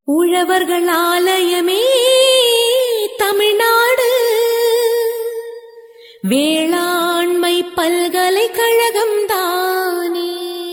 உழவர்கள் ஆலயமே தமிழ்நாடு வேளாண்மை பல்கலைக்கழகம் தானே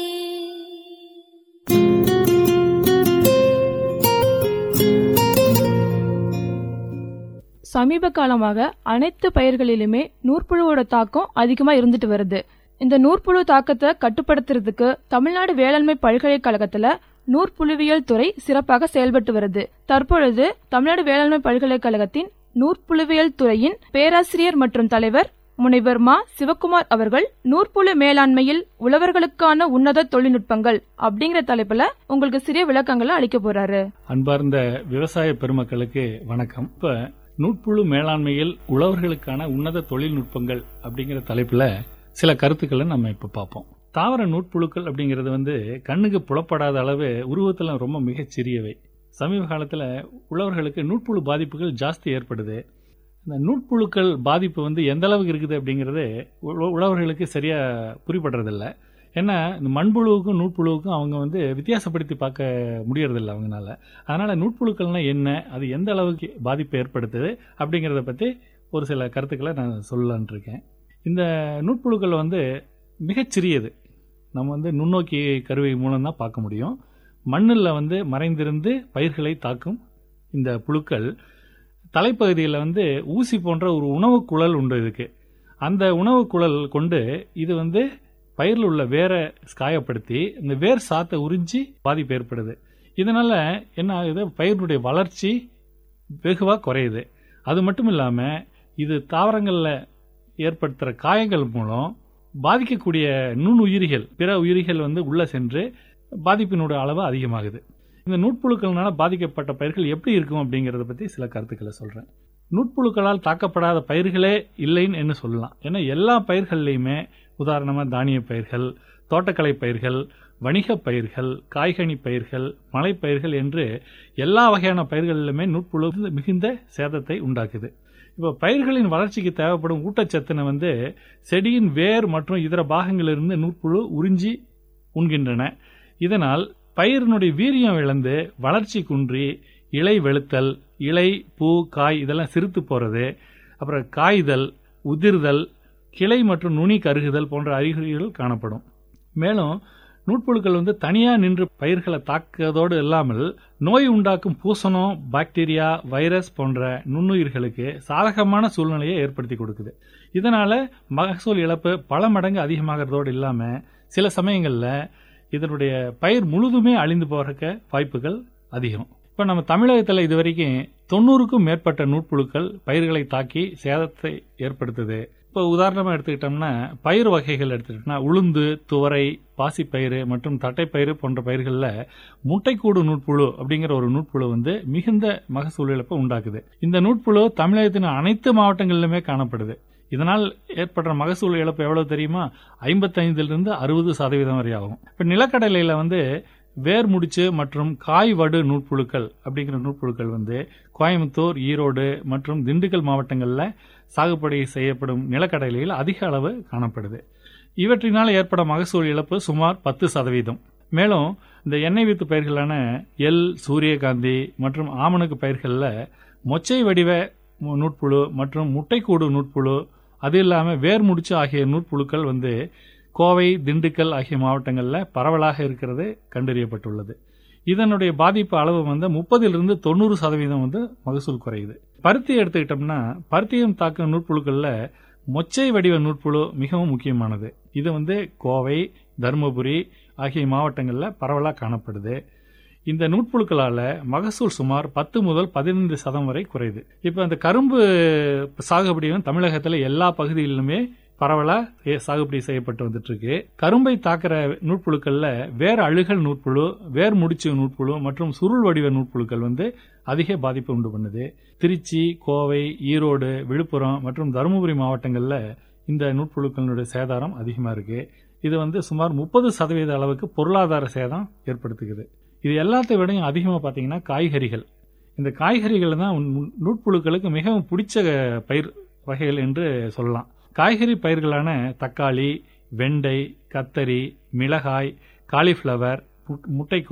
சமீப காலமாக அனைத்து பயிர்களிலுமே நூற்புழுவோட தாக்கம் அதிகமா இருந்துட்டு வருது இந்த நூற்புழு தாக்கத்தை கட்டுப்படுத்துறதுக்கு தமிழ்நாடு வேளாண்மை பல்கலைக்கழகத்துல நூற்புழுவியல் துறை சிறப்பாக செயல்பட்டு வருது தற்பொழுது தமிழ்நாடு வேளாண்மை பல்கலைக்கழகத்தின் நூற்புழுவியல் துறையின் பேராசிரியர் மற்றும் தலைவர் முனைவர் மா சிவக்குமார் அவர்கள் நூற்புழு மேலாண்மையில் உழவர்களுக்கான உன்னத தொழில்நுட்பங்கள் அப்படிங்கிற தலைப்புல உங்களுக்கு சிறிய விளக்கங்களை அளிக்க போறாரு அன்பார்ந்த விவசாய பெருமக்களுக்கு வணக்கம் இப்ப நூற்புழு மேலாண்மையில் உழவர்களுக்கான உன்னத தொழில்நுட்பங்கள் அப்படிங்கிற தலைப்புல சில கருத்துக்களை நம்ம இப்ப பார்ப்போம் தாவர நூற்புழுக்கள் அப்படிங்கிறது வந்து கண்ணுக்கு புலப்படாத அளவு உருவத்தில் ரொம்ப மிகச் சிறியவை சமீப காலத்தில் உழவர்களுக்கு நூற்புழு பாதிப்புகள் ஜாஸ்தி ஏற்படுது இந்த நூற்புழுக்கள் பாதிப்பு வந்து எந்த அளவுக்கு இருக்குது அப்படிங்கிறது உழ- உழவர்களுக்கு சரியா புரிபடுறதில்ல ஏன்னா இந்த மண்புழுவுக்கும் நூற்புழுவுக்கும் அவங்க வந்து வித்தியாசப்படுத்தி பார்க்க முடியறதில்ல அவங்கனால அதனால நூற்புழுக்கள்னா என்ன அது எந்த அளவுக்கு பாதிப்பை ஏற்படுத்துது அப்படிங்கிறத பற்றி ஒரு சில கருத்துக்களை நான் சொல்லலான் இருக்கேன் இந்த நூற்புழுக்கள் வந்து மிகச்சிறியது நம்ம வந்து நுண்ணோக்கி கருவி மூலம் தான் பார்க்க முடியும் மண்ணில் வந்து மறைந்திருந்து பயிர்களை தாக்கும் இந்த புழுக்கள் தலைப்பகுதியில் வந்து ஊசி போன்ற ஒரு உணவுக் குழல் உண்டு இதுக்கு அந்த உணவுக் குழல் கொண்டு இது வந்து பயிரில் உள்ள வேரை காயப்படுத்தி இந்த வேர் சாத்தை உறிஞ்சி பாதிப்பு ஏற்படுது இதனால என்ன ஆகுது பயிரினுடைய வளர்ச்சி வெகுவாக குறையுது அது மட்டும் இல்லாமல் இது தாவரங்களில் ஏற்படுத்துகிற காயங்கள் மூலம் பாதிக்கக்கூடிய நுண்ணுயிரிகள் பிற உயிரிகள் வந்து உள்ளே சென்று பாதிப்பினுடைய அளவு அதிகமாகுது இந்த நூற்புழுக்கள்னால பாதிக்கப்பட்ட பயிர்கள் எப்படி இருக்கும் அப்படிங்கிறத பற்றி சில கருத்துக்களை சொல்கிறேன் நூற்புழுக்களால் தாக்கப்படாத பயிர்களே இல்லைன்னு என்ன சொல்லலாம் ஏன்னா எல்லா பயிர்கள்லையுமே உதாரணமாக தானிய பயிர்கள் தோட்டக்கலை பயிர்கள் வணிகப் பயிர்கள் காய்கனி பயிர்கள் மலைப்பயிர்கள் என்று எல்லா வகையான பயிர்களிலுமே நூற்புழு மிகுந்த சேதத்தை உண்டாக்குது இப்போ பயிர்களின் வளர்ச்சிக்கு தேவைப்படும் ஊட்டச்சத்தினை வந்து செடியின் வேர் மற்றும் இதர பாகங்களிலிருந்து நூற்புழு உறிஞ்சி உண்கின்றன இதனால் பயிரினுடைய வீரியம் இழந்து வளர்ச்சி குன்றி இலை வெளுத்தல் இலை பூ காய் இதெல்லாம் சிறுத்து போகிறது அப்புறம் காய்தல் உதிர்தல் கிளை மற்றும் நுனி கருகுதல் போன்ற அறிகுறிகள் காணப்படும் மேலும் நூற்புழுக்கள் வந்து தனியாக நின்று பயிர்களை தாக்குவதோடு இல்லாமல் நோய் உண்டாக்கும் பூசணம் பாக்டீரியா வைரஸ் போன்ற நுண்ணுயிர்களுக்கு சாதகமான சூழ்நிலையை ஏற்படுத்தி கொடுக்குது இதனால மகசூல் இழப்பு பல மடங்கு அதிகமாகிறதோடு இல்லாமல் சில சமயங்களில் இதனுடைய பயிர் முழுதுமே அழிந்து போகிறக்க வாய்ப்புகள் அதிகம் இப்போ நம்ம தமிழகத்தில் இது வரைக்கும் தொண்ணூறுக்கும் மேற்பட்ட நூற்புழுக்கள் பயிர்களை தாக்கி சேதத்தை ஏற்படுத்துது இப்போ உதாரணமாக எடுத்துக்கிட்டோம்னா பயிர் வகைகள் எடுத்துக்கிட்டோம்னா உளுந்து துவரை பாசிப்பயிறு மற்றும் தட்டைப்பயிறு போன்ற பயிர்களில் முட்டைக்கூடு நூற்புழு அப்படிங்கிற ஒரு நூற்புழு வந்து மிகுந்த மகசூல் இழப்பை உண்டாக்குது இந்த நூற்புழு தமிழகத்தின் அனைத்து மாவட்டங்களிலுமே காணப்படுது இதனால் ஏற்படுற மகசூல் இழப்பு எவ்வளவு தெரியுமா ஐம்பத்தைந்திலிருந்து அறுபது சதவீதம் வரை ஆகும் இப்போ நிலக்கடலையில் வந்து வேர் முடிச்சு மற்றும் காய் வடு நூற்புழுக்கள் அப்படிங்கிற நூற்புழுக்கள் வந்து கோயம்புத்தூர் ஈரோடு மற்றும் திண்டுக்கல் மாவட்டங்களில் சாகுபடி செய்யப்படும் நிலக்கடலையில் அதிக அளவு காணப்படுது இவற்றினால் ஏற்பட மகசூல் இழப்பு சுமார் பத்து சதவீதம் மேலும் இந்த எண்ணெய் வித்து பயிர்களான எல் சூரியகாந்தி மற்றும் ஆமணக்கு பயிர்களில் மொச்சை வடிவ மு- நூற்புழு மற்றும் முட்டைக்கூடு நூற்புழு அது இல்லாமல் வேர் முடிச்சு ஆகிய நூற்புழுக்கள் வந்து கோவை திண்டுக்கல் ஆகிய மாவட்டங்களில் பரவலாக இருக்கிறது கண்டறியப்பட்டுள்ளது இதனுடைய பாதிப்பு அளவு வந்து முப்பதிலிருந்து தொண்ணூறு சதவீதம் வந்து மகசூல் குறையுது பருத்தி எடுத்துக்கிட்டோம்னா பருத்தியும் தாக்கும் நூற்புழுக்களில் மொச்சை வடிவ நூற்புழு மிகவும் முக்கியமானது இது வந்து கோவை தருமபுரி ஆகிய மாவட்டங்களில் பரவலாக காணப்படுது இந்த நூற்புழுக்களால மகசூல் சுமார் பத்து முதல் பதினைந்து சதம் வரை குறையுது இப்போ இந்த கரும்பு சாகுபடியும் தமிழகத்தில் எல்லா பகுதிகளிலுமே பரவலா ஏ- சாகுபடி செய்யப்பட்டு வந்துட்டு இருக்கு கரும்பை தாக்குற நூற்புழுக்கள்ல வேர் அழுகல் நூற்புழு வேர் முடிச்சு நூற்புழு மற்றும் சுருள் வடிவ நூற்புழுக்கள் வந்து அதிக பாதிப்பு உண்டு பண்ணுது திருச்சி கோவை ஈரோடு விழுப்புரம் மற்றும் தருமபுரி மாவட்டங்களில் இந்த நூற்புழுக்களுடைய சேதாரம் அதிகமாக இருக்கு இது வந்து சுமார் முப்பது சதவீத அளவுக்கு பொருளாதார சேதம் ஏற்படுத்துகிறது இது எல்லாத்தை விடையும் அதிகமாக பார்த்தீங்கன்னா காய்கறிகள் இந்த காய்கறிகள் தான் உன்- நூற்புழுக்களுக்கு மிகவும் பிடிச்ச பயிர் வகைகள் என்று சொல்லலாம் காய்கறி பயிர்களான தக்காளி வெண்டை கத்தரி மிளகாய் காலிஃப்ளவர் முட்டைக்கோஸ்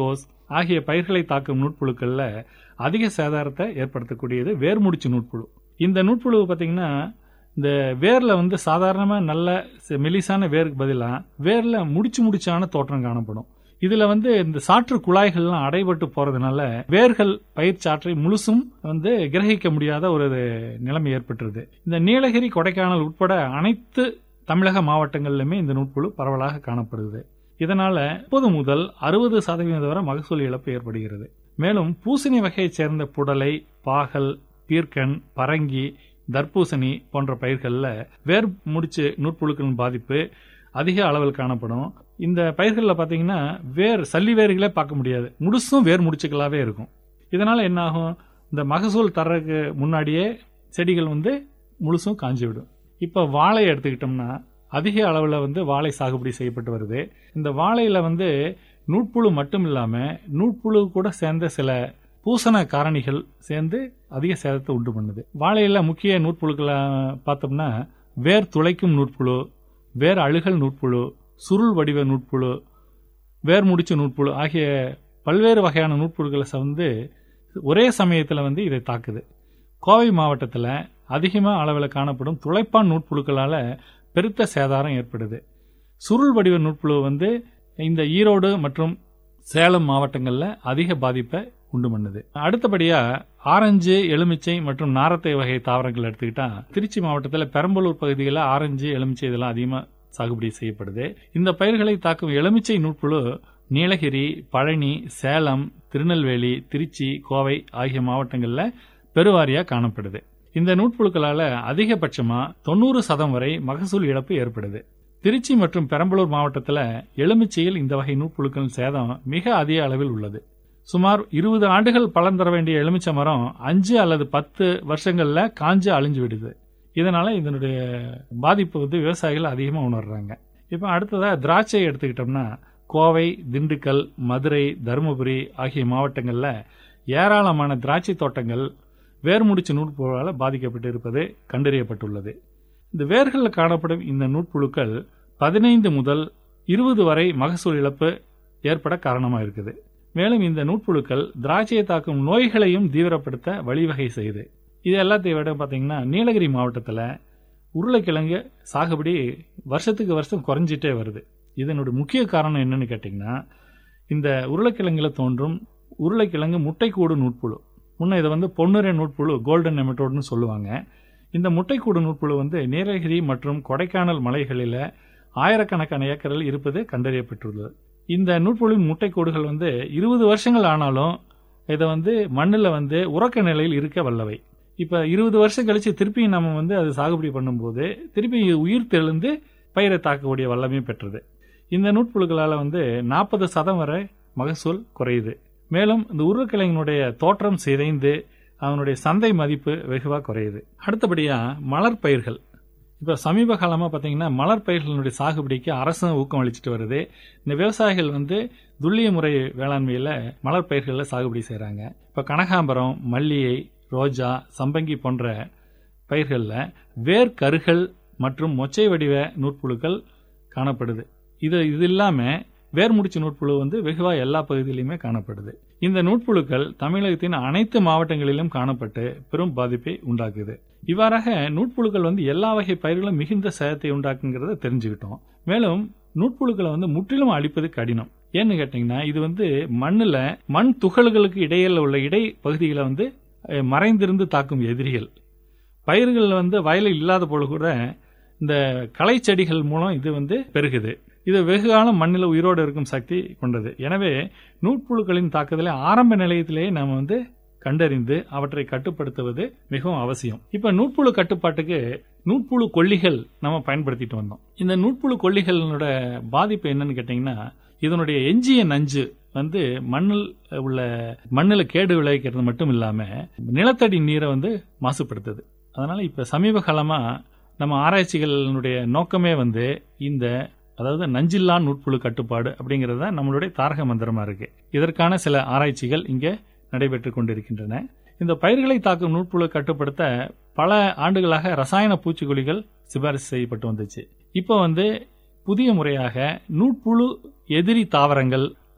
ஆகிய பயிர்களை தாக்கும் நூட்புழுக்கள்ல அதிக சேதாரத்தை ஏற்படுத்தக்கூடியது வேர்முடிச்சு நூட்புழு இந்த நூட்புழு பார்த்தீங்கன்னா இந்த வேர்ல வந்து சாதாரணமா நல்ல செ- மெலிசான வேருக்கு பதிலா வேர்ல முடிச்சு முடிச்சான தோற்றம் காணப்படும் இதுல வந்து இந்த சாற்று குழாய்கள்லாம் அடைபட்டு போறதுனால வேர்கள் பயிர் சாற்றை முழுசும் வந்து கிரகிக்க முடியாத ஒரு நிலைமை ஏற்பட்டுருது இந்த நீலகிரி கொடைக்கானல் உட்பட அனைத்து தமிழக மாவட்டங்களிலுமே இந்த நூட்புழு பரவலாக காணப்படுது இதனால முப்பது முதல் அறுபது சதவீதம் வரை மகசூல் இழப்பு ஏற்படுகிறது மேலும் பூசணி வகையைச் சேர்ந்த புடலை பாகல் பீர்க்கன் பரங்கி தர்பூசணி போன்ற பயிர்களில் வேர் முடிச்சு நூற்புழுக்களின் பாதிப்பு அதிக அளவில் காணப்படும் இந்த பயிர்களில் பார்த்தீங்கன்னா வேர் சல்லி வேர்களே பார்க்க முடியாது முழுசும் வேர் முடிச்சுக்களாவே இருக்கும் இதனால என்ன ஆகும் இந்த மகசூல் தர்றதுக்கு முன்னாடியே செடிகள் வந்து முழுசும் காஞ்சி விடும் இப்போ வாழை எடுத்துக்கிட்டோம்னா அதிக அளவில் வந்து வாழை சாகுபடி செய்யப்பட்டு வருது இந்த வாழையில வந்து நூட்புழு மட்டும் இல்லாமல் நூட்புழு கூட சேர்ந்த சில பூசண காரணிகள் சேர்ந்து அதிக சேதத்தை உண்டு பண்ணுது வாழையில முக்கிய நூற்புழுக்களை பார்த்தோம்னா வேர் துளைக்கும் நூற்புழு வேர் அழுகல் நூற்புழு சுருள் வடிவ நூற்புழு வேர் முடிச்சு நூற்புழு ஆகிய பல்வேறு வகையான நூற்புழுக்களை வந்து ஒரே சமயத்தில் வந்து இதை தாக்குது கோவை மாவட்டத்தில் அதிகமாக அளவில் காணப்படும் துளைப்பான் நூற்புழுக்களால் பெருத்த சேதாரம் ஏற்படுது சுருள் வடிவ நூற்புழு வந்து இந்த ஈரோடு மற்றும் சேலம் மாவட்டங்களில் அதிக பாதிப்பை உண்டு பண்ணுது அடுத்தபடியா ஆரஞ்சு எலுமிச்சை மற்றும் நாரத்தை வகை தாவரங்கள் எடுத்துக்கிட்டா திருச்சி மாவட்டத்தில் பெரம்பலூர் பகுதிகளில் ஆரஞ்சு எலுமிச்சை இதெல்லாம் அதிகமாக சாகுபடி செய்யப்படுது இந்த பயிர்களை தாக்கும் எலுமிச்சை நூற்புழு நீலகிரி பழனி சேலம் திருநெல்வேலி திருச்சி கோவை ஆகிய மாவட்டங்களில் பெருவாரியா காணப்படுது இந்த நூற்புழுக்களால அதிகபட்சமா தொண்ணூறு சதம் வரை மகசூல் இழப்பு ஏற்படுது திருச்சி மற்றும் பெரம்பலூர் மாவட்டத்தில் எலுமிச்சையில் இந்த வகை நூற்புழுக்களின் சேதம் மிக அதிக அளவில் உள்ளது சுமார் இருபது ஆண்டுகள் பலன் தர வேண்டிய எலுமிச்சை மரம் அஞ்சு அல்லது பத்து வருஷங்கள்ல காஞ்சு அழிஞ்சு விடுது இதனால இதனுடைய பாதிப்பு வந்து விவசாயிகள் அதிகமாக உணர்றாங்க இப்போ அடுத்ததா திராட்சை எடுத்துக்கிட்டோம்னா கோவை திண்டுக்கல் மதுரை தருமபுரி ஆகிய மாவட்டங்களில் ஏராளமான திராட்சை தோட்டங்கள் வேர்முடிச்சு நூற்புழுவால் பாதிக்கப்பட்டு இருப்பது கண்டறியப்பட்டுள்ளது இந்த வேர்களில் காணப்படும் இந்த நூற்புழுக்கள் பதினைந்து முதல் இருபது வரை மகசூல் இழப்பு ஏற்பட காரணமாக இருக்குது மேலும் இந்த நூற்புழுக்கள் திராட்சையை தாக்கும் நோய்களையும் தீவிரப்படுத்த வழிவகை செய்யுது இது எல்லாத்தையும் விட பார்த்தீங்கன்னா நீலகிரி மாவட்டத்தில் உருளைக்கிழங்கு சாகுபடி வருஷத்துக்கு வருஷம் குறைஞ்சிட்டே வருது இதனுடைய முக்கிய காரணம் என்னன்னு கேட்டிங்கன்னா இந்த உருளைக்கிழங்குல தோன்றும் உருளைக்கிழங்கு முட்டைக்கூடு நூற்புழு முன்ன இதை வந்து பொன்னுரை நூற்புழு கோல்டன் நெமட்டோடுன்னு சொல்லுவாங்க இந்த முட்டைக்கூடு நூற்புழு வந்து நீலகிரி மற்றும் கொடைக்கானல் மலைகளில் ஆயிரக்கணக்கான ஏக்கரில் இருப்பது கண்டறியப்பட்டுள்ளது இந்த நூற்புழுவின் முட்டைக்கூடுகள் வந்து இருபது வருஷங்கள் ஆனாலும் இதை வந்து மண்ணில் வந்து உறக்க நிலையில் இருக்க வல்லவை இப்போ இருபது வருஷம் கழிச்சு திருப்பி நம்ம வந்து அது சாகுபடி பண்ணும்போது திருப்பி இது உயிர் தெளிந்து பயிரை தாக்கக்கூடிய வல்லமையும் பெற்றது இந்த நூற்புழுக்களால் வந்து நாற்பது சதம் வரை மகசூல் குறையுது மேலும் இந்த உருளைக்கிழங்கினுடைய தோற்றம் சிதைந்து அதனுடைய சந்தை மதிப்பு வெகுவாக குறையுது அடுத்தபடியா மலர் பயிர்கள் இப்போ சமீப காலமாக பார்த்தீங்கன்னா மலர் பயிர்களினுடைய சாகுபடிக்கு அரசும் ஊக்கம் அளிச்சிட்டு வருது இந்த விவசாயிகள் வந்து துல்லிய முறை வேளாண்மையில் மலர் பயிர்களில் சாகுபடி செய்கிறாங்க இப்போ கனகாம்பரம் மல்லிகை ரோஜா சம்பங்கி போன்ற பயிர்களில் வேர் கருகள் மற்றும் மொச்சை வடிவ நூற்புழுக்கள் காணப்படுது இது இது இல்லாமல் வேர்முடிச்சு நூற்புழு வந்து வெகுவாக எல்லா பகுதியிலுமே காணப்படுது இந்த நூற்புழுக்கள் தமிழகத்தின் அனைத்து மாவட்டங்களிலும் காணப்பட்டு பெரும் பாதிப்பை உண்டாக்குது இவ்வாறாக நூற்புழுக்கள் வந்து எல்லா வகை பயிர்களும் மிகுந்த சேதத்தை உண்டாக்குங்கிறத தெரிஞ்சுக்கிட்டோம் மேலும் நூற்புழுக்களை வந்து முற்றிலும் அழிப்பது கடினம் ஏன்னு கேட்டீங்கன்னா இது வந்து மண்ணுல மண் துகள்களுக்கு இடையில உள்ள இடை பகுதிகளை வந்து அஹ், மறைந்திருந்து தாக்கும் எதிரிகள் பயிர்கள் வந்து வயலில் இல்லாத போல கூட இந்த களை செடிகள் மூலம் இது வந்து பெருகுது இது வெகு காலம் மண்ணில் உயிரோடு இருக்கும் சக்தி கொண்டது எனவே நூற்புழுக்களின் தாக்குதலை ஆரம்ப நிலையத்திலேயே நாம் வந்து கண்டறிந்து அவற்றை கட்டுப்படுத்துவது மிகவும் அவசியம் இப்ப நூற்புழு கட்டுப்பாட்டுக்கு நூற்புழு கொல்லிகள் நம்ம பயன்படுத்திட்டு வந்தோம் இந்த நூற்புழு கொல்லிகளோட பாதிப்பு என்னன்னு கேட்டீங்கன்னா இதனுடைய எஞ்சிய நஞ்சு வந்து மண்ணில் உள்ள மண்ணில் கேடு விளைவிக்கிறது மட்டும் இல்லாம நிலத்தடி நீரை வந்து மாசுபடுத்துது அதனால இப்ப சமீப காலமா நம்ம ஆராய்ச்சிகளினுடைய நோக்கமே வந்து இந்த அதாவது நஞ்சில்லா நூற்புழு கட்டுப்பாடு அப்படிங்கிறது தான் நம்மளுடைய தாரக மந்திரமா இருக்கு இதற்கான சில ஆராய்ச்சிகள் இங்கே நடைபெற்று கொண்டிருக்கின்றன இந்த பயிர்களை தாக்கும் நூற்புழு கட்டுப்படுத்த பல ஆண்டுகளாக ரசாயன பூச்சிக்கொல்லிகள் சிபாரிசு செய்யப்பட்டு வந்துச்சு இப்போ வந்து புதிய முறையாக நூற்புழு எதிரி தாவரங்கள்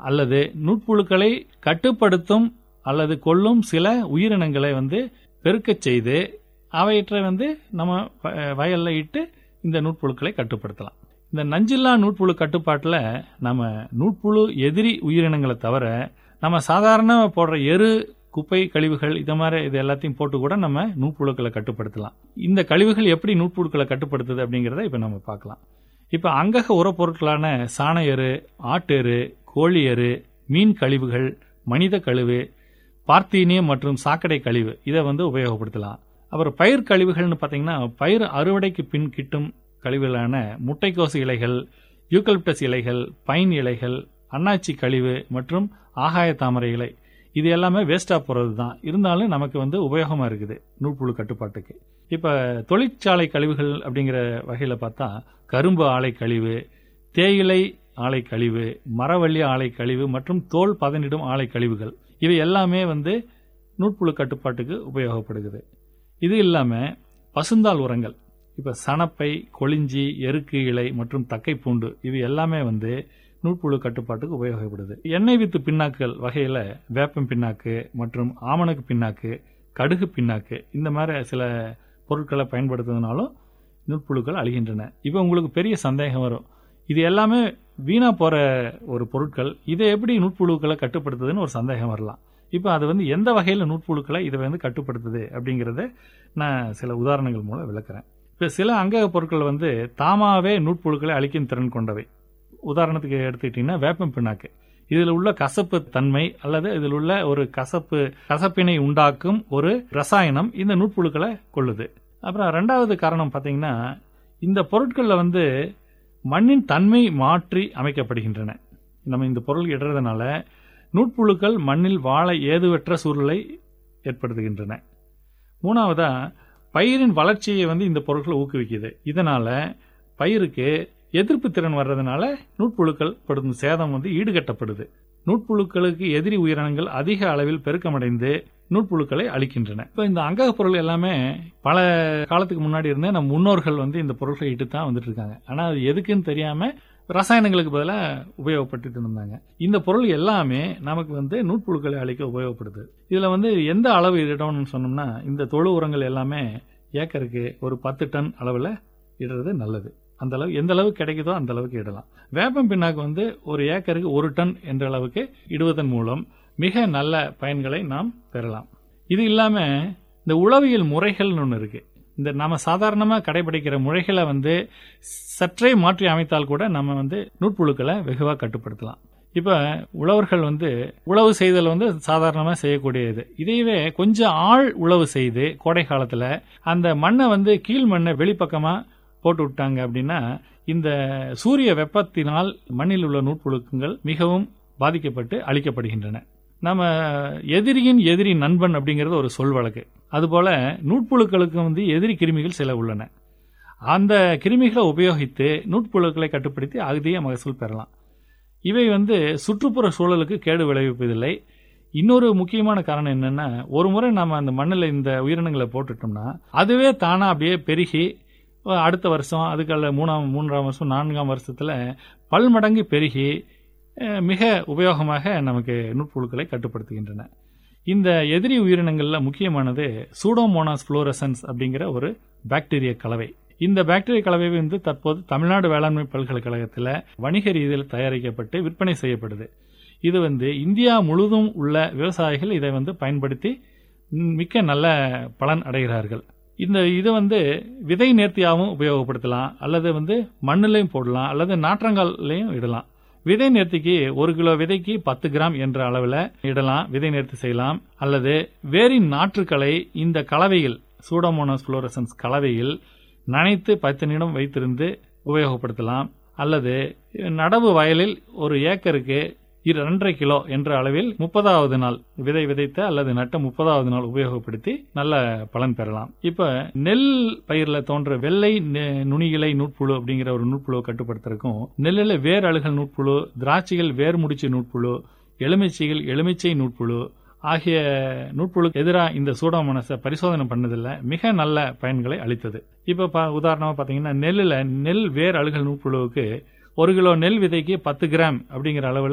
அல்லது நூற்புழுக்களை கட்டுப்படுத்தும் அல்லது கொல்லும் சில உயிரினங்களை வந்து பெருக்கச் செய்து அவையற்றை வந்து நம்ம வ- வயல்ல இட்டு இந்த நூற்புழுக்களை கட்டுப்படுத்தலாம் இந்த நஞ்சில்லா நூற்புழு கட்டுப்பாட்டில் நம்ம நூற்புழு எதிரி உயிரினங்களை தவிர நம்ம சாதாரண போடுற எரு குப்பை கழிவுகள் இது மாதிரி இது எல்லாத்தையும் போட்டு கூட நம்ம நூற்புழுக்களை கட்டுப்படுத்தலாம் இந்த கழிவுகள் எப்படி நூற்புழுக்களை கட்டுப்படுத்துது அப்படிங்கிறத இப்போ நம்ம பார்க்கலாம் இப்போ அங்கக உரப்பொருட்களான சாண எரு ஆட்டு எரு கோழி எரு மீன் கழிவுகள் மனித கழிவு பார்த்தீனியம் மற்றும் சாக்கடை கழிவு இதை வந்து உபயோகப்படுத்தலாம் அப்புறம் பயிர் கழிவுகள்னு பார்த்தீங்கன்னா பயிர் அறுவடைக்கு பின் கிட்டும் கழிவுகளான முட்டைக்கோசு இலைகள் யூக்கலிப்டஸ் இலைகள் பைன் இலைகள் அன்னாச்சி கழிவு மற்றும் ஆகாய தாமரை இலை இது எல்லாமே வேஸ்டா போறது தான் இருந்தாலும் நமக்கு வந்து உபயோகமா இருக்குது நூற்புழு கட்டுப்பாட்டுக்கு இப்ப தொழிற்சாலை கழிவுகள் அப்படிங்கிற வகையில பார்த்தா கரும்பு ஆலை கழிவு தேயிலை ஆலை கழிவு மரவள்ளி ஆலை கழிவு மற்றும் தோல் பதனிடும் ஆலை கழிவுகள் இவை எல்லாமே வந்து நூற்புழு கட்டுப்பாட்டுக்கு உபயோகப்படுகிறது இது இல்லாம பசுந்தாள் உரங்கள் இப்ப சணப்பை கொளிஞ்சி எருக்கு இலை மற்றும் தக்கை பூண்டு இது எல்லாமே வந்து நூற்புழு கட்டுப்பாட்டுக்கு உபயோகப்படுது எண்ணெய் வித்து பின்னாக்குகள் வகையில வேப்பம் பின்னாக்கு மற்றும் ஆமணக்கு பின்னாக்கு கடுகு பின்னாக்கு இந்த மாதிரி சில பொருட்களை பயன்படுத்துறதுனாலும் நூற்புழுக்கள் அழிகின்றன இப்போ உங்களுக்கு பெரிய சந்தேகம் வரும் இது எல்லாமே வீணா போற ஒரு பொருட்கள் இதை எப்படி நூற்புழுக்களை கட்டுப்படுத்துதுன்னு ஒரு சந்தேகம் வரலாம் இப்போ அது வந்து எந்த வகையில் நூற்புழுக்களை இதை வந்து கட்டுப்படுத்துது அப்படிங்கிறத நான் சில உதாரணங்கள் மூலம் விளக்குறேன் இப்போ சில அங்கக பொருட்கள் வந்து தாமாவே நூற்புழுக்களை அழிக்கும் திறன் கொண்டவை உதாரணத்துக்கு எடுத்துக்கிட்டிங்கன்னா வேப்பம் பிண்ணாக்கு இதில் உள்ள கசப்பு தன்மை அல்லது இதில் உள்ள ஒரு கசப்பு கசப்பினை உண்டாக்கும் ஒரு ரசாயனம் இந்த நூற்புழுக்களை கொள்ளுது அப்புறம் ரெண்டாவது காரணம் பார்த்தீங்கன்னா இந்த பொருட்களில் வந்து மண்ணின் தன்மை மாற்றி அமைக்கப்படுகின்றன நம்ம இந்த பொருள் இடுறதுனால நூற்புழுக்கள் மண்ணில் வாழ ஏதுவற்ற சூழலை ஏற்படுத்துகின்றன மூணாவதா பயிரின் வளர்ச்சியை வந்து இந்த பொருட்கள் ஊக்குவிக்குது இதனால பயிருக்கு எதிர்ப்பு திறன் வர்றதுனால நூற்புழுக்கள் படும் சேதம் வந்து ஈடுகட்டப்படுது நூற்புழுக்களுக்கு எதிரி உயிரினங்கள் அதிக அளவில் பெருக்கமடைந்து நூற்புழுக்களை அழிக்கின்றன இப்போ இந்த அங்கக பொருள் எல்லாமே பல காலத்துக்கு முன்னாடி இருந்தே நம்ம முன்னோர்கள் வந்து இந்த பொருட்களை இட்டு தான் வந்துட்டு இருக்காங்க ஆனால் அது எதுக்குன்னு தெரியாம ரசாயனங்களுக்கு பதிலாக உபயோகப்பட்டு இருந்தாங்க இந்த பொருள் எல்லாமே நமக்கு வந்து நூற்புழுக்களை அழிக்க உபயோகப்படுது இதில் வந்து எந்த அளவு இடணும்னு சொன்னோம்னா இந்த தொழு உரங்கள் எல்லாமே ஏக்கருக்கு ஒரு பத்து டன் அளவில் இடுறது நல்லது அந்த அளவு எந்த அளவுக்கு கிடைக்குதோ அந்த அளவுக்கு இடலாம் வேப்பம் பின்னாக்கு வந்து ஒரு ஏக்கருக்கு ஒரு டன் என்ற அளவுக்கு இடுவதன் மூலம் மிக நல்ல பயன்களை நாம் பெறலாம் இது இல்லாம இந்த உளவியல் முறைகள்னு ஒன்று இருக்கு இந்த நம்ம சாதாரணமா கடைபிடிக்கிற முறைகளை வந்து சற்றே மாற்றி அமைத்தால் கூட நம்ம வந்து நூற்புழுக்களை வெகுவாக கட்டுப்படுத்தலாம் இப்ப உழவர்கள் வந்து உழவு செய்தல் வந்து சாதாரணமா செய்யக்கூடியது இதையவே கொஞ்சம் ஆள் உழவு செய்து கோடை காலத்துல அந்த மண்ணை வந்து கீழ் மண்ணை வெளிப்பக்கமா போட்டு விட்டாங்க அப்படின்னா இந்த சூரிய வெப்பத்தினால் மண்ணில் உள்ள நூற்புழுக்கங்கள் மிகவும் பாதிக்கப்பட்டு அழிக்கப்படுகின்றன நம்ம எதிரியின் எதிரி நண்பன் அப்படிங்கிறது ஒரு சொல் வழக்கு அதுபோல நூற்புழுக்களுக்கு வந்து எதிரி கிருமிகள் சில உள்ளன அந்த கிருமிகளை உபயோகித்து நூற்புழுக்களை கட்டுப்படுத்தி அதிக மகசூல் பெறலாம் இவை வந்து சுற்றுப்புற சூழலுக்கு கேடு விளைவிப்பதில்லை இன்னொரு முக்கியமான காரணம் என்னன்னா ஒரு முறை நம்ம அந்த மண்ணில் இந்த உயிரினங்களை போட்டுட்டோம்னா அதுவே தானா அப்படியே பெருகி அடுத்த வருஷம் அதுக்கல்ல மூணாம் மூன்றாம் வருஷம் நான்காம் வருஷத்துல பல்மடங்கு பெருகி அஹ், மிக உபயோகமாக நமக்கு நுட்புழுக்களை கட்டுப்படுத்துகின்றன இந்த எதிரி உயிரினங்கள்ல முக்கியமானது சூடோமோனாஸ் புளோரசன்ஸ் அப்படிங்கிற ஒரு பாக்டீரிய கலவை இந்த பாக்டீரிய கலவை வந்து தற்போது தமிழ்நாடு வேளாண்மை பல்கலைக்கழகத்தில் வணிக ரீதியில் தயாரிக்கப்பட்டு விற்பனை செய்யப்படுது இது வந்து இந்தியா முழுதும் உள்ள விவசாயிகள் இதை வந்து பயன்படுத்தி ம், மிக்க நல்ல பலன் அடைகிறார்கள் இந்த இது வந்து விதை நேர்த்தியாகவும் உபயோகப்படுத்தலாம் அல்லது வந்து மண்ணிலையும் போடலாம் அல்லது நாற்றங்கால்லையும் இடலாம் விதை நேர்த்திக்கு ஒரு கிலோ விதைக்கு பத்து கிராம் என்ற அளவில் இடலாம் விதை நேர்த்தி செய்யலாம் அல்லது வேரின் நாற்றுக்களை இந்த கலவையில் சூடோமோனாஸ் புளோரசன்ஸ் கலவையில் நனைத்து பத்து நிமிடம் வைத்திருந்து உபயோகப்படுத்தலாம் அல்லது நடவு வயலில் ஒரு ஏக்கருக்கு இரு ரெண்டரை கிலோ என்ற அளவில் முப்பதாவது நாள் விதை விதைத்த அல்லது நட்ட முப்பதாவது நாள் உபயோகப்படுத்தி நல்ல பலன் பெறலாம் இப்ப நெல் பயிர்ல தோன்ற வெள்ளை நெ- நுனியிலை நூற்புழு அப்படிங்கிற ஒரு நூற்புழுவை கட்டுப்படுத்துறதுக்கும் நெல்லில் வேர் அழுகல் நூற்புழு திராட்சைகள் வேர் முடிச்சு நூற்புழு எலுமிச்சைகள் எலுமிச்சை நூற்புழு ஆகிய நூற்புழுக்கு எதிராக இந்த சூடாமனசை பரிசோதனை பண்ணதில் மிக நல்ல பயன்களை அளித்தது இப்போ பா உதாரணமாக பார்த்தீங்கன்னா நெல்லில் நெல் வேர் அழுகல் நூற்புழுவுக்கு ஒரு கிலோ நெல் விதைக்கு பத்து கிராம் அப்படிங்கிற அளவில்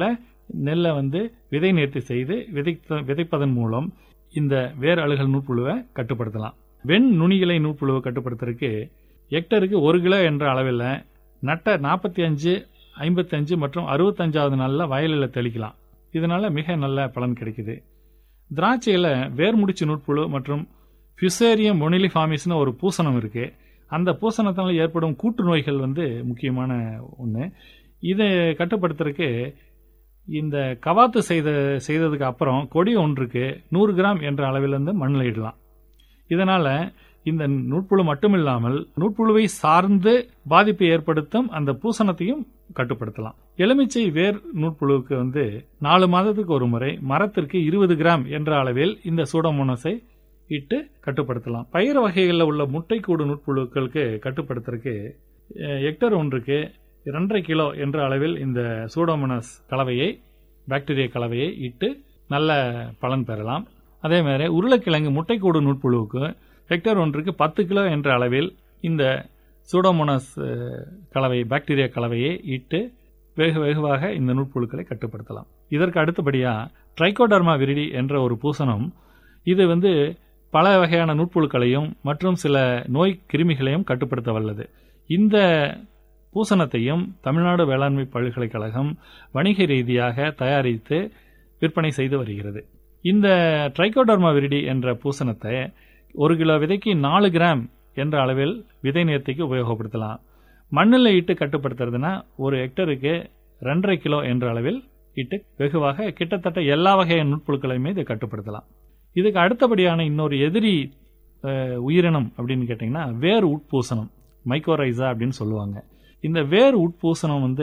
நெல்லை வந்து விதை நேர்த்தி செய்து விதைத்த விதைப்பதன் மூலம் இந்த வேர் அழுகல் நூற்புழுவை கட்டுப்படுத்தலாம் வெண் நுனிகளை நூற்புழுவை கட்டுப்படுத்துறதுக்கு ஹெக்டருக்கு ஒரு கிலோ என்ற அளவில் நட்ட நாற்பத்தி அஞ்சு ஐம்பத்தஞ்சு மற்றும் அறுபத்தஞ்சாவது நாளில் வயலில் தெளிக்கலாம் இதனால மிக நல்ல பலன் கிடைக்குது திராட்சையில் வேர்முடிச்சு நூற்புழு மற்றும் ஃபியூசேரியம் மொனிலிஃபாமிஸ்னு ஒரு பூசணம் இருக்கு அந்த பூசணத்தினால் ஏற்படும் கூட்டு நோய்கள் வந்து முக்கியமான ஒன்று இதை கட்டுப்படுத்துறதுக்கு இந்த கவாத்து செய்த செய்ததுக்கு அப்புறம் கொடி ஒன்றுக்கு நூறு கிராம் என்ற அளவில் வந்து மண்ணில் இடலாம் இதனால இந்த நூற்புழு மட்டுமில்லாமல் நூற்புழுவை சார்ந்து பாதிப்பை ஏற்படுத்தும் அந்த பூசணத்தையும் கட்டுப்படுத்தலாம் எலுமிச்சை வேர் நூற்புழுவுக்கு வந்து நாலு மாதத்துக்கு ஒரு முறை மரத்திற்கு இருபது கிராம் என்ற அளவில் இந்த சூடோமோனஸை இட்டு கட்டுப்படுத்தலாம் பயிர் வகைகளில் உள்ள முட்டைக்கூடு நூற்புழுக்களுக்கு கட்டுப்படுத்துறதுக்கு அஹ், ஹெக்டர் ஒன்றுக்கு இரண்டரை கிலோ என்ற அளவில் இந்த சூடோமோனஸ் கலவையை பாக்டீரியா கலவையை இட்டு நல்ல பலன் பெறலாம் அதே மாதிரி உருளைக்கிழங்கு முட்டைக்கூடு நூற்புழுவுக்கு ஹெக்டர் ஒன்றுக்கு பத்து கிலோ என்ற அளவில் இந்த சூடோமோனஸ் அஹ், கலவை பாக்டீரியா கலவையை இட்டு வெகு வெகுவாக இந்த நூற்புழுக்களை கட்டுப்படுத்தலாம் இதற்கு அடுத்தபடியா ட்ரைகோடர்மா விரிடி என்ற ஒரு பூசணம் இது வந்து பல வகையான நூற்புழுக்களையும் மற்றும் சில நோய் கிருமிகளையும் கட்டுப்படுத்த வல்லது இந்த பூசணத்தையும் தமிழ்நாடு வேளாண்மை பல்கலைக்கழகம் வணிக ரீதியாக தயாரித்து விற்பனை செய்து வருகிறது இந்த ட்ரைகோடர்மா விரிடி என்ற பூசணத்தை ஒரு கிலோ விதைக்கு நாலு கிராம் என்ற அளவில் விதை நேர்த்திக்கு உபயோகப்படுத்தலாம் மண்ணில் இட்டு கட்டுப்படுத்துறதுனா ஒரு ஹெக்டருக்கு ரெண்டரை கிலோ என்ற அளவில் இட்டு வெகுவாக கிட்டத்தட்ட எல்லா வகையான நுட்புழுக்களையுமே இதை கட்டுப்படுத்தலாம் இதுக்கு அடுத்தபடியான இன்னொரு எதிரி அஹ், உயிரினம் அப்படின்னு கேட்டிங்கன்னா வேர் உட்பூசணம் மைக்கோரைசா அப்படின்னு சொல்லுவாங்க இந்த வேர் உட்பூசணம் வந்து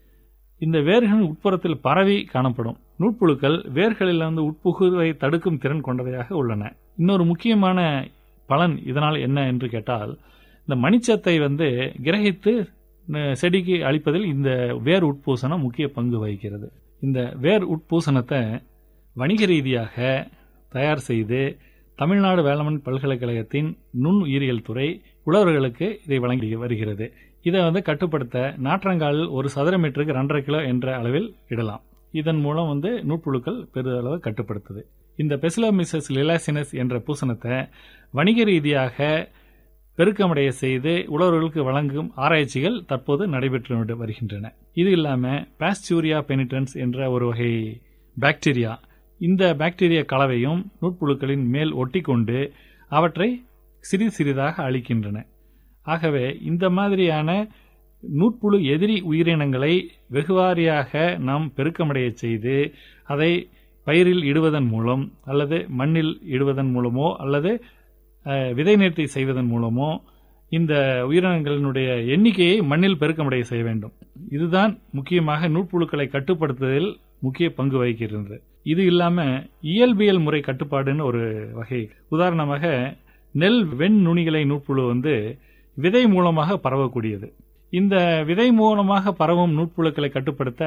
இந்த வேர்களின் உட்புறத்தில் பரவி காணப்படும் நூற்புழுக்கள் வேர்களில் வந்து உட்புகுவை தடுக்கும் திறன் கொண்டவையாக உள்ளன இன்னொரு முக்கியமான பலன் இதனால் என்ன என்று கேட்டால் இந்த மணிச்சத்தை வந்து கிரகித்து அஹ், செடிக்கு அளிப்பதில் இந்த வேர் உட்பூசணம் முக்கிய பங்கு வகிக்கிறது இந்த வேர் உட்பூசணத்தை வணிக ரீதியாக தயார் செய்து தமிழ்நாடு வேளாண் பல்கலைக்கழகத்தின் நுண் உயிரியல் துறை உழவர்களுக்கு இதை வழங்கி வருகிறது இதை வந்து கட்டுப்படுத்த நாற்றங்காலில் ஒரு சதுர மீட்டருக்கு ரெண்டரை கிலோ என்ற அளவில் இடலாம் இதன் மூலம் வந்து நூற்புழுக்கள் பெரிதளவு கட்டுப்படுத்துது இந்த பெசிலோமிசஸ் லிலாசினஸ் என்ற பூசணத்தை வணிக ரீதியாக பெருக்கமடைய செய்து உழவர்களுக்கு வழங்கும் ஆராய்ச்சிகள் தற்போது நடைபெற்று வருகின்றன இது இல்லாம பாஸ்டூரியா பெனிட்டன்ஸ் என்ற ஒரு வகை பாக்டீரியா இந்த பாக்டீரியா கலவையும் நூற்புழுக்களின் மேல் ஒட்டிக்கொண்டு அவற்றை சிறிது சிறிதாக அழிக்கின்றன ஆகவே இந்த மாதிரியான நூற்புழு எதிரி உயிரினங்களை வெகுவாரியாக நாம் பெருக்கமடைய செய்து அதை பயிரில் இடுவதன் மூலம் அல்லது மண்ணில் இடுவதன் மூலமோ அல்லது அஹ், விதை நேர்த்தி செய்வதன் மூலமோ இந்த உயிரினங்களினுடைய எண்ணிக்கையை மண்ணில் பெருக்கமடைய செய்ய வேண்டும் இதுதான் முக்கியமாக நூற்புழுக்களை கட்டுப்படுத்துவதில் முக்கிய பங்கு வகிக்கிறது இது இல்லாம இயல்பியல் முறை கட்டுப்பாடுன்னு ஒரு வகை உதாரணமாக நெல் வெண் நுனிகளை நூற்புழு வந்து விதை மூலமாக பரவக்கூடியது இந்த விதை மூலமாக பரவும் நூற்புழுக்களை கட்டுப்படுத்த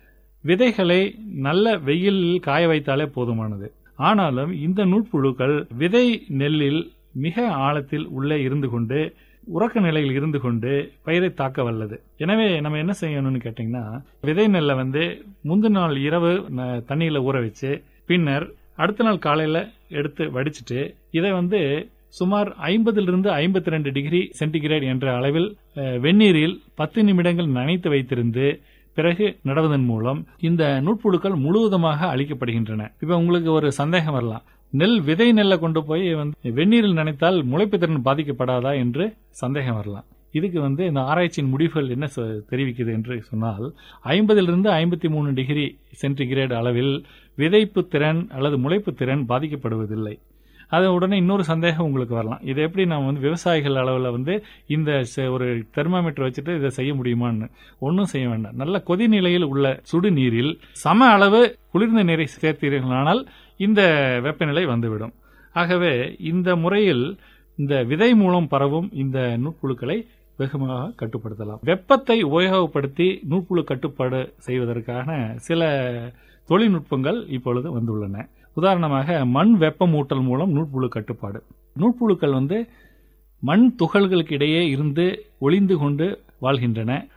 விதைகளை நல்ல வெயிலில் காய வைத்தாலே போதுமானது ஆனாலும் இந்த நூற்புழுக்கள் விதை நெல்லில் மிக ஆழத்தில் உள்ளே இருந்து கொண்டு உறக்க நிலையில் இருந்து கொண்டு பயிரை தாக்க வல்லது எனவே நம்ம என்ன செய்யணும்னு கேட்டிங்கன்னா விதை நெல்லை வந்து முந்தின நாள் இரவு ந- தண்ணியில ஊற வச்சு பின்னர் அடுத்த நாள் காலையில எடுத்து வடிச்சிட்டு இதை வந்து சுமார் ஐம்பதிலிருந்து ஐம்பத்தி ரெண்டு டிகிரி சென்டிகிரேட் என்ற அளவில் அஹ், வெந்நீரில் பத்து நிமிடங்கள் நனைத்து வைத்திருந்து பிறகு நடுவதன் மூலம் இந்த நூற்புழுக்கள் முழுவதுமாக அழிக்கப்படுகின்றன இப்ப உங்களுக்கு ஒரு சந்தேகம் வரலாம் நெல் விதை நெல்லை கொண்டு போய் வந்து வெந்நீரில் நனைத்தால் முளைப்பு திறன் பாதிக்கப்படாதா என்று சந்தேகம் வரலாம் இதுக்கு வந்து இந்த ஆராய்ச்சியின் முடிவுகள் என்ன சொ- தெரிவிக்குது என்று சொன்னால் ஐம்பதிலிருந்து ஐம்பத்தி மூணு டிகிரி சென்டிகிரேட் அளவில் விதைப்பு திறன் அல்லது முளைப்பு திறன் பாதிக்கப்படுவதில்லை அது உடனே இன்னொரு சந்தேகம் உங்களுக்கு வரலாம் இது எப்படி நம்ம வந்து விவசாயிகள் அளவில் வந்து இந்த ச- ஒரு தெர்மாமீட்டர் வச்சுட்டு இதை செய்ய முடியுமான்னு ஒன்றும் செய்ய வேண்டாம் நல்ல கொதிநிலையில் உள்ள சுடு நீரில் சம அளவு குளிர்ந்த நீரை சேர்த்தீர்களானால் இந்த வெப்பநிலை வந்துவிடும் ஆகவே இந்த முறையில் இந்த விதை மூலம் பரவும் இந்த நூற்புழுக்களை வெகுமாக கட்டுப்படுத்தலாம் வெப்பத்தை உபயோகப்படுத்தி நூற்புழு கட்டுப்பாடு செய்வதற்கான சில தொழில்நுட்பங்கள் இப்பொழுது வந்துள்ளன உதாரணமாக மண் வெப்பமூட்டல் மூலம் நூற்புழு கட்டுப்பாடு நூற்புழுக்கள் வந்து மண் துகள்களுக்கு இடையே இருந்து ஒளிந்து கொண்டு வாழ்கின்றன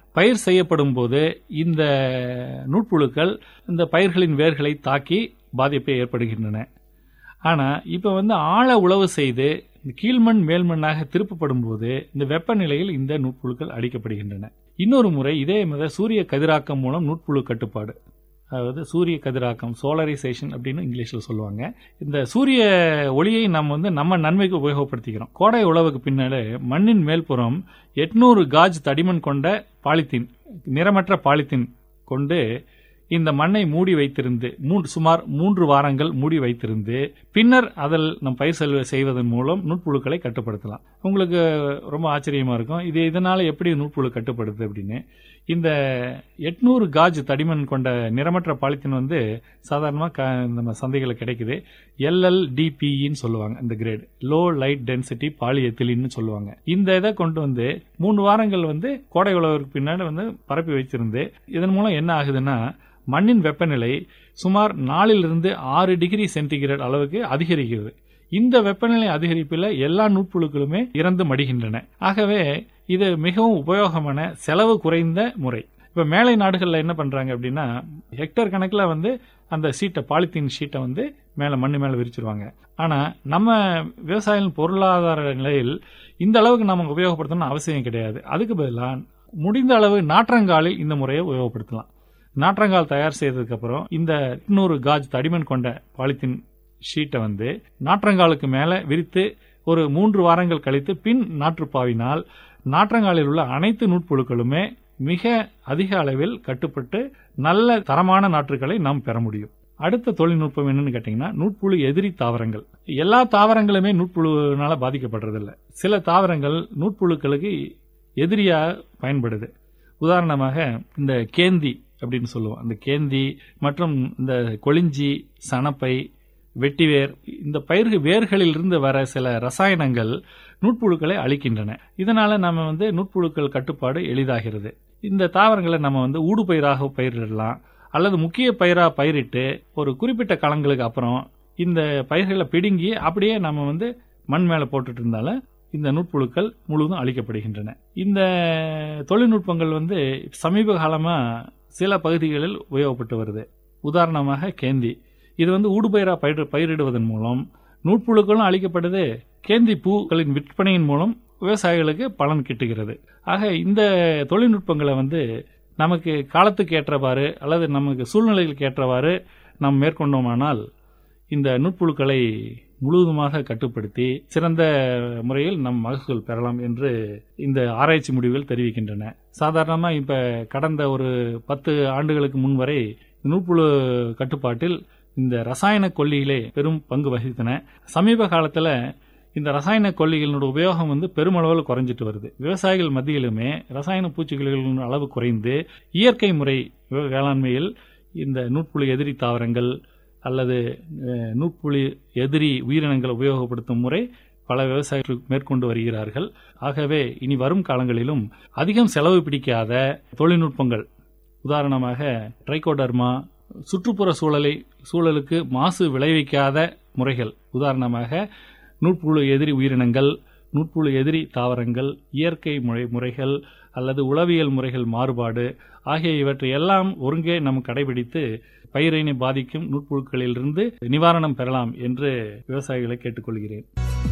பயிர் செய்யப்படும் போது இந்த நூற்புழுக்கள் இந்த பயிர்களின் வேர்களை தாக்கி பாதிப்பை ஏற்படுகின்றன ஆனா இப்ப வந்து ஆழ உழவு செய்து இந்த கீழ்மண் மேல்மண்ணாக திருப்பப்படும் போது இந்த வெப்பநிலையில் இந்த நூற்புழுக்கள் அடிக்கப்படுகின்றன இன்னொரு முறை இதே மாதிரி சூரிய கதிராக்கம் மூலம் நூற்புழு கட்டுப்பாடு அதாவது சூரிய கதிராக்கம் சோலரைசேஷன் அப்படின்னு இங்கிலீஷில் சொல்லுவாங்க இந்த சூரிய ஒளியை நம்ம வந்து நம்ம நன்மைக்கு உபயோகப்படுத்திக்கிறோம் கோடை உழவுக்கு பின்னாலே மண்ணின் மேல்புறம் எட்நூறு காஜ் தடிமன் கொண்ட பாலித்தீன் நிறமற்ற பாலித்தீன் கொண்டு இந்த மண்ணை மூடி வைத்திருந்து மூன்று சுமார் மூன்று வாரங்கள் மூடி வைத்திருந்து பின்னர் அதில் நம் பயிர் செல்வ செய்வதன் மூலம் நூற்புழுக்களை கட்டுப்படுத்தலாம் உங்களுக்கு ரொம்ப ஆச்சரியமா இருக்கும் இது இதனால எப்படி நூற்புழு கட்டுப்படுது அப்படின்னு இந்த எட்நூறு காஜ் தடிமன் கொண்ட நிறமற்ற பாலித்தீன் வந்து சாதாரணமாக நம்ம சந்தைகளில் கிடைக்குது எல்எல்டிபின்னு சொல்லுவாங்க இந்த கிரேட் லோ லைட் டென்சிட்டி பாலிஎத்திலின்னு சொல்லுவாங்க இந்த இதை கொண்டு வந்து மூணு வாரங்கள் வந்து கோடை உழவருக்கு பின்னாடி வந்து பரப்பி வச்சிருந்து இதன் மூலம் என்ன ஆகுதுன்னா மண்ணின் வெப்பநிலை சுமார் நாலிலிருந்து ஆறு டிகிரி சென்டிகிரேட் அளவுக்கு அதிகரிக்கிறது இந்த வெப்பநிலை அதிகரிப்பில் எல்லா நூற்புழுக்களுமே இறந்து மடிகின்றன ஆகவே இது மிகவும் உபயோகமான செலவு குறைந்த முறை இப்ப மேலை நாடுகளில் என்ன பண்றாங்க அப்படின்னா ஹெக்டர் கணக்கில் வந்து அந்த ஷீட்டை பாலித்தீன் ஷீட்டை வந்து மேலே மண்ணு மேலே விரிச்சிருவாங்க ஆனா நம்ம விவசாயிகளின் பொருளாதார நிலையில் இந்த அளவுக்கு நம்ம உபயோகப்படுத்தணும்னு அவசியம் கிடையாது அதுக்கு பதிலாக முடிந்த அளவு நாற்றங்காலில் இந்த முறையை உபயோகப்படுத்தலாம் நாற்றங்கால் தயார் செய்ததுக்கு அப்புறம் இந்த இன்னொரு காஜ் தடிமன் கொண்ட பாலித்தீன் ஷீட்டை வந்து நாற்றங்காலுக்கு மேலே விரித்து ஒரு மூன்று வாரங்கள் கழித்து பின் நாற்றுப்பாவினால் நாற்றங்காலில் உள்ள அனைத்து நூற்புழுக்களுமே மிக அதிக அளவில் கட்டுப்பட்டு நல்ல தரமான நாற்றுகளை நாம் பெற முடியும் அடுத்த தொழில்நுட்பம் என்னன்னு கேட்டீங்கன்னா நூற்புழு எதிரி தாவரங்கள் எல்லா தாவரங்களுமே நூற்புழுனால பாதிக்கப்படுறதில்ல சில தாவரங்கள் நூற்புழுக்களுக்கு எதிரியா பயன்படுது உதாரணமாக இந்த கேந்தி அப்படின்னு சொல்லுவோம் அந்த கேந்தி மற்றும் இந்த கொளிஞ்சி சணப்பை வெட்டிவேர் இந்த பயிர்கள் வேர்களில் இருந்து வர சில ரசாயனங்கள் நூற்புழுக்களை அழிக்கின்றன இதனால நம்ம வந்து நூற்புழுக்கள் கட்டுப்பாடு எளிதாகிறது இந்த தாவரங்களை நம்ம வந்து ஊடுபயிராக பயிரிடலாம் அல்லது முக்கிய பயிரா பயிரிட்டு ஒரு குறிப்பிட்ட காலங்களுக்கு அப்புறம் இந்த பயிர்களை பிடுங்கி அப்படியே நம்ம வந்து மண் மேல போட்டுட்டு இருந்தாலும் இந்த நூற்புழுக்கள் முழுவதும் அழிக்கப்படுகின்றன இந்த தொழில்நுட்பங்கள் வந்து சமீப காலமா சில பகுதிகளில் உபயோகப்பட்டு வருது உதாரணமாக கேந்தி இது வந்து ஊடுபயிரா பயிர் பயிரிடுவதன் மூலம் நூற்புழுக்களும் அழிக்கப்படுது கேந்தி பூக்களின் விற்பனையின் மூலம் விவசாயிகளுக்கு பலன் கிட்டுகிறது ஆக இந்த தொழில்நுட்பங்களை வந்து நமக்கு காலத்துக்கு ஏற்றவாறு அல்லது நமக்கு சூழ்நிலைகளுக்கு ஏற்றவாறு நாம் மேற்கொண்டோமானால் இந்த நூற்புழுக்களை முழுவதுமாக கட்டுப்படுத்தி சிறந்த முறையில் நம் மகசூல் பெறலாம் என்று இந்த ஆராய்ச்சி முடிவுகள் தெரிவிக்கின்றன சாதாரணமாக இப்ப கடந்த ஒரு பத்து ஆண்டுகளுக்கு முன் வரை நூற்புழு கட்டுப்பாட்டில் இந்த ரசாயன கொல்லிகளே பெரும் பங்கு வகித்தன சமீப காலத்துல இந்த ரசாயன கொல்லிகளோட உபயோகம் வந்து பெருமளவில் குறைஞ்சிட்டு வருது விவசாயிகள் மத்தியிலுமே ரசாயன பூச்சிகளின் அளவு குறைந்து இயற்கை முறை வேளாண்மையில் இந்த நூற்புழு எதிரி தாவரங்கள் அல்லது நூற்புழு எதிரி உயிரினங்களை உபயோகப்படுத்தும் முறை பல விவசாயிகள் மேற்கொண்டு வருகிறார்கள் ஆகவே இனி வரும் காலங்களிலும் அதிகம் செலவு பிடிக்காத தொழில்நுட்பங்கள் உதாரணமாக ட்ரைகோடர்மா சுற்றுப்புற சூழலை சூழலுக்கு மாசு விளைவிக்காத முறைகள் உதாரணமாக நூற்புழு எதிரி உயிரினங்கள் நூற்புழு எதிரி தாவரங்கள் இயற்கை முறை முறைகள் அல்லது உளவியல் முறைகள் மாறுபாடு ஆகிய இவற்றை எல்லாம் ஒருங்கே நாம் கடைபிடித்து பயிரினை பாதிக்கும் நூற்புழுக்களிலிருந்து நிவாரணம் பெறலாம் என்று விவசாயிகளை கேட்டுக்கொள்கிறேன்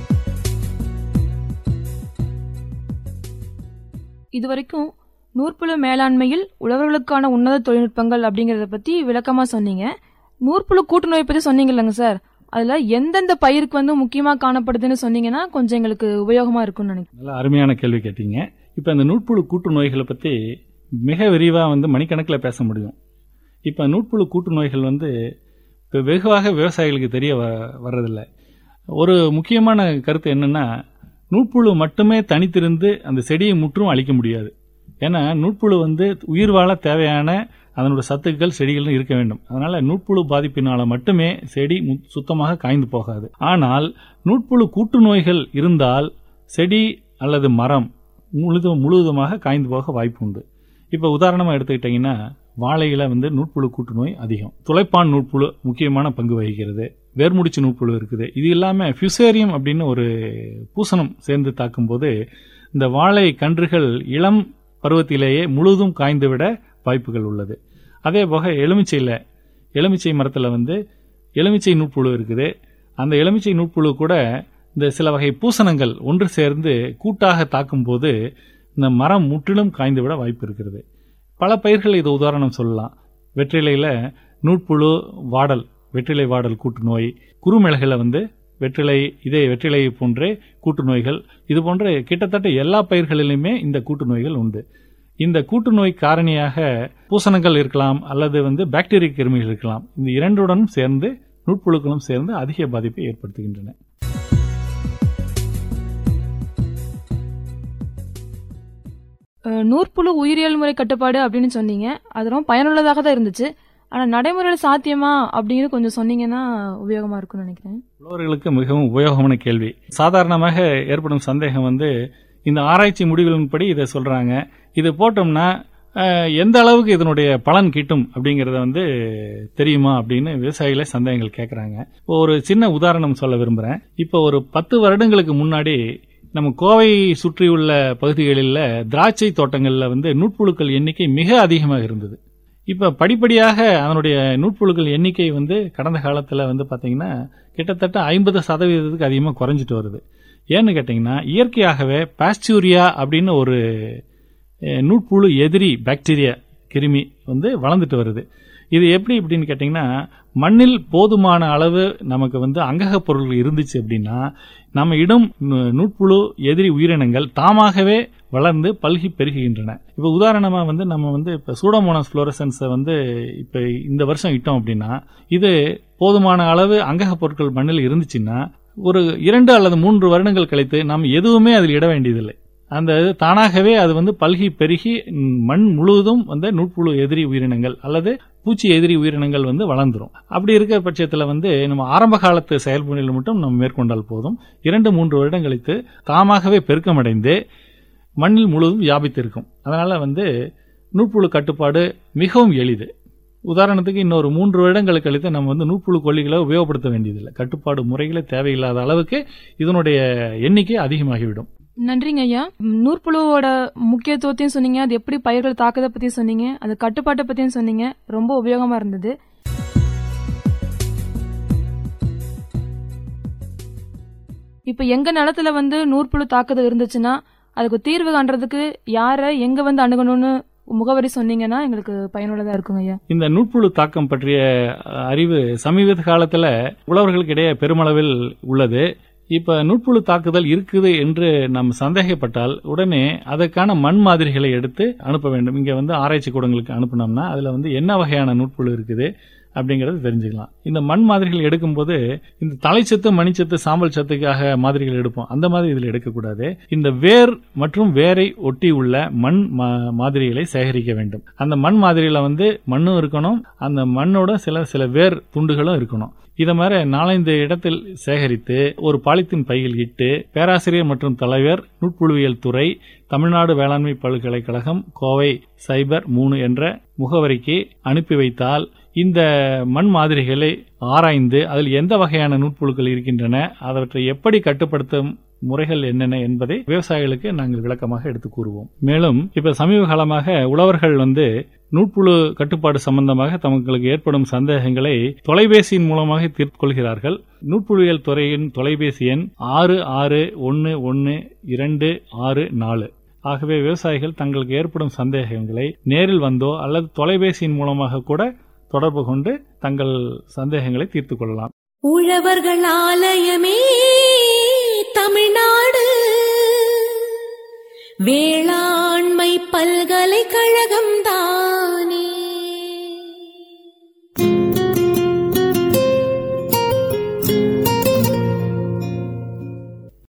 இதுவரைக்கும் நூற்புழு மேலாண்மையில் உழவர்களுக்கான உன்னத தொழில்நுட்பங்கள் அப்படிங்கறத பத்தி விளக்கமா சொன்னீங்க நூற்புழு கூட்டு நோய் பத்தி சொன்னீங்க இல்லைங்க சார் அதுல எந்தெந்த பயிருக்கு வந்து முக்கியமா காணப்படுதுன்னு சொன்னீங்கன்னா கொஞ்சம் எங்களுக்கு உபயோகமா இருக்கும்னு நினைக்கிறேன் நல்ல அருமையான கேள்வி கேட்டீங்க இப்ப இந்த நூற்புழு கூட்டு நோய்களை பத்தி மிக விரிவா வந்து மணிக்கணக்கில் பேச முடியும் இப்ப நூற்புழு கூட்டு நோய்கள் வந்து இப்போ வெகுவாக விவசாயிகளுக்கு தெரிய வ- வர்றதில்லை ஒரு முக்கியமான கருத்து என்னன்னா நூற்புழு மட்டுமே தனித்திருந்து அந்த செடியை முற்றும் அழிக்க முடியாது ஏன்னா நூற்புழு வந்து உயிர் வாழ தேவையான அதனோட சத்துக்கள் செடிகள் இருக்க வேண்டும் அதனால நூற்புழு பாதிப்பினால மட்டுமே செடி மு- சுத்தமாக காய்ந்து போகாது ஆனால் நூற்புழு கூட்டு நோய்கள் இருந்தால் செடி அல்லது மரம் முழுதும் முழுவதுமாக காய்ந்து போக வாய்ப்பு உண்டு இப்போ உதாரணமா எடுத்துக்கிட்டீங்கன்னா வாழையில வந்து நூற்புழு கூட்டு நோய் அதிகம் துளைப்பான் நூற்புழு முக்கியமான பங்கு வகிக்கிறது வேர்முடிச்சு நூற்புழு இருக்குது இது இல்லாம ஃபியூசேரியம் அப்படின்னு ஒரு பூசணம் சேர்ந்து தாக்கும்போது இந்த வாழை கன்றுகள் இளம் பருவத்திலேயே முழுதும் காய்ந்துவிட வாய்ப்புகள் உள்ளது அதே போக எலுமிச்சையில் எலுமிச்சை மரத்தில் வந்து எலுமிச்சை நூற்புழு இருக்குது அந்த எலுமிச்சை நூற்புழு கூட இந்த சில வகை பூசணங்கள் ஒன்று சேர்ந்து கூட்டாக தாக்கும்போது இந்த மரம் முற்றிலும் காய்ந்துவிட வாய்ப்பு இருக்கிறது பல பயிர்கள் இது உதாரணம் சொல்லலாம் வெற்றிலையில் நூற்புழு வாடல் வெற்றிலை வாடல் கூட்டு நோய் குறுமிளகில் வந்து வெற்றிலை இதே வெற்றிலை போன்றே கூட்டு நோய்கள் இது போன்ற கிட்டத்தட்ட எல்லா பயிர்களிலுமே இந்த கூட்டு நோய்கள் உண்டு இந்த கூட்டு நோய் காரணியாக பூசணங்கள் இருக்கலாம் அல்லது வந்து பாக்டீரியா கிருமிகள் இருக்கலாம் இந்த இரண்டுடனும் சேர்ந்து நுட்புழுக்களும் சேர்ந்து அதிக பாதிப்பை ஏற்படுத்துகின்றன அஹ், நூற்புழு உயிரியல் முறை கட்டுப்பாடு அப்படின்னு சொன்னீங்க அது ரொம்ப பயனுள்ளதாக தான் இருந்துச்சு ஆனா நடைமுறையில் சாத்தியமா அப்படின்னு கொஞ்சம் சொன்னீங்கன்னா உபயோகமா இருக்கும்னு நினைக்கிறேன் உழவர்களுக்கு மிகவும் உபயோகமான கேள்வி சாதாரணமாக ஏற்படும் சந்தேகம் வந்து இந்த ஆராய்ச்சி முடிவுகளின்படி இதை சொல்றாங்க இது போட்டோம்னா அஹ், எந்த அளவுக்கு இதனுடைய பலன் கிட்டும் அப்படிங்கறத வந்து தெரியுமா அப்படின்னு விவசாயிகளே சந்தேகங்கள் கேட்கறாங்க ஒரு சின்ன உதாரணம் சொல்ல விரும்புறேன் இப்போ ஒரு பத்து வருடங்களுக்கு முன்னாடி நம்ம கோவை சுற்றியுள்ள பகுதிகளில் திராட்சை தோட்டங்களில் வந்து நூட்புழுக்கள் எண்ணிக்கை மிக அதிகமாக இருந்தது இப்போ படிப்படியாக அதனுடைய நூட்புழுக்கள் எண்ணிக்கை வந்து கடந்த காலத்தில் வந்து பார்த்தீங்கன்னா கிட்டத்தட்ட ஐம்பது சதவீதத்துக்கு அதிகமாக குறைஞ்சிட்டு வருது ஏன்னு கேட்டிங்கன்னா இயற்கையாகவே பாஸ்டூரியா அப்படின்னு ஒரு அஹ், நூட்புழு எதிரி பாக்டீரியா கிருமி வந்து வளர்ந்துட்டு வருது இது எப்படி அப்படின்னு கேட்டிங்கன்னா மண்ணில் போதுமான அளவு நமக்கு வந்து அங்கக பொருள்கள் இருந்துச்சு அப்படின்னா நம்ம இடம் நு- நூட்புழு எதிரி உயிரினங்கள் தாமாகவே வளர்ந்து பல்கி பெருகுகின்றன இப்போ உதாரணமா வந்து நம்ம வந்து இப்போ சூடோமோனாஸ் ஃப்ளோரசன்ஸை வந்து இப்போ இந்த வருஷம் இட்டோம் அப்படின்னா இது போதுமான அளவு அங்கக பொருட்கள் மண்ணில் இருந்துச்சுன்னா ஒரு இரண்டு அல்லது மூன்று வருடங்கள் கழித்து நாம் எதுவுமே அதில் இட வேண்டியதில்லை அந்த இது தானாகவே அது வந்து பல்கி பெருகி ம், மண் முழுவதும் வந்து நூட்புழு எதிரி உயிரினங்கள் அல்லது பூச்சி எதிரி உயிரினங்கள் வந்து வளர்ந்துரும் அப்படி இருக்கிற பட்சத்தில் வந்து நம்ம ஆரம்ப காலத்து செயல்முறையில் மட்டும் நம்ம மேற்கொண்டால் போதும் இரண்டு மூன்று வருடம் கழித்து தாமாகவே பெருக்கமடைந்து மண்ணில் முழுவதும் வியாபித்திருக்கும் அதனால வந்து நூற்புழு கட்டுப்பாடு மிகவும் எளிது உதாரணத்துக்கு இன்னொரு மூன்று வருடங்கள் கழித்து நம்ம வந்து நூற்புழு கொல்லிகளை உபயோகப்படுத்த வேண்டியதில்லை கட்டுப்பாடு முறைகளே தேவையில்லாத அளவுக்கு இதனுடைய எண்ணிக்கை அதிகமாகிவிடும் நன்றிங்க ஐயா ம், நூற்புழுவோட முக்கியத்துவத்தையும் சொன்னீங்க அது எப்படி பயிர்கள் தாக்குதை பத்தியும் சொன்னீங்க அது கட்டுப்பாட்டை பத்தியும் சொன்னீங்க ரொம்ப உபயோகமா இருந்தது இப்ப எங்க நிலத்துல வந்து நூற்புழு தாக்குதல் இருந்துச்சுன்னா அதுக்கு தீர்வு காண்றதுக்கு யாரை எங்க வந்து அணுகணும்னு முகவரி சொன்னீங்கன்னா எங்களுக்கு பயனுள்ளதா இருக்குங்க ஐயா இந்த நூற்புழு தாக்கம் பற்றிய அஹ், அறிவு சமீப காலத்தில் உழவர்களுக்கு இடையே பெருமளவில் உள்ளது இப்ப நூற்புழு தாக்குதல் இருக்குது என்று நாம் சந்தேகப்பட்டால் உடனே அதற்கான மண் மாதிரிகளை எடுத்து அனுப்ப வேண்டும் இங்க வந்து ஆராய்ச்சி கூடங்களுக்கு அனுப்புனோம்னா அதுல வந்து என்ன வகையான நூற்புழு இருக்குது அப்படிங்கறது தெரிஞ்சுக்கலாம் இந்த மண் மாதிரிகள் எடுக்கும்போது இந்த தலைச்சத்து மணிச்சத்து சாம்பல் சத்துக்காக மாதிரிகள் எடுப்போம் அந்த மாதிரி இதில் எடுக்கக்கூடாது இந்த வேர் மற்றும் வேரை ஒட்டி உள்ள மண் மா- மாதிரிகளை சேகரிக்க வேண்டும் அந்த மண் மாதிரியில வந்து மண்ணும் இருக்கணும் அந்த மண்ணோட சில சில வேர் துண்டுகளும் இருக்கணும் இத மாதிரி நாலஞ்சு இடத்தில் சேகரித்து ஒரு பாலித்தீன் பையில் இட்டு பேராசிரியர் மற்றும் தலைவர் நுட்புழுவியல் துறை தமிழ்நாடு வேளாண்மை பல்கலைக்கழகம் கோவை சைபர் மூணு என்ற முகவரிக்கு அனுப்பி வைத்தால் இந்த மண் மாதிரிகளை ஆராய்ந்து அதில் எந்த வகையான நுட்புழுக்கள் இருக்கின்றன அவற்றை எப்படி கட்டுப்படுத்தும் முறைகள் என்னென்ன என்பதை விவசாயிகளுக்கு நாங்கள் விளக்கமாக எடுத்து கூறுவோம் மேலும் இப்ப சமீப காலமாக உழவர்கள் வந்து நூற்புழு கட்டுப்பாடு சம்பந்தமாக தங்களுக்கு ஏற்படும் சந்தேகங்களை தொலைபேசியின் மூலமாக தீர்த்து கொள்கிறார்கள் நூற்புழுவியல் துறையின் தொலைபேசி எண் ஆறு ஆறு ஒன்று ஒன்று இரண்டு ஆறு நாலு ஆகவே விவசாயிகள் தங்களுக்கு ஏற்படும் சந்தேகங்களை நேரில் வந்தோ அல்லது தொலைபேசியின் மூலமாக கூட தொடர்பு கொண்டு தங்கள் சந்தேகங்களை தீர்த்துக் கொள்ளலாம் உழவர்கள் ஆலயமே தமிழ்நாடு வேளாண்மை பல்கலைக்கழகம் தான்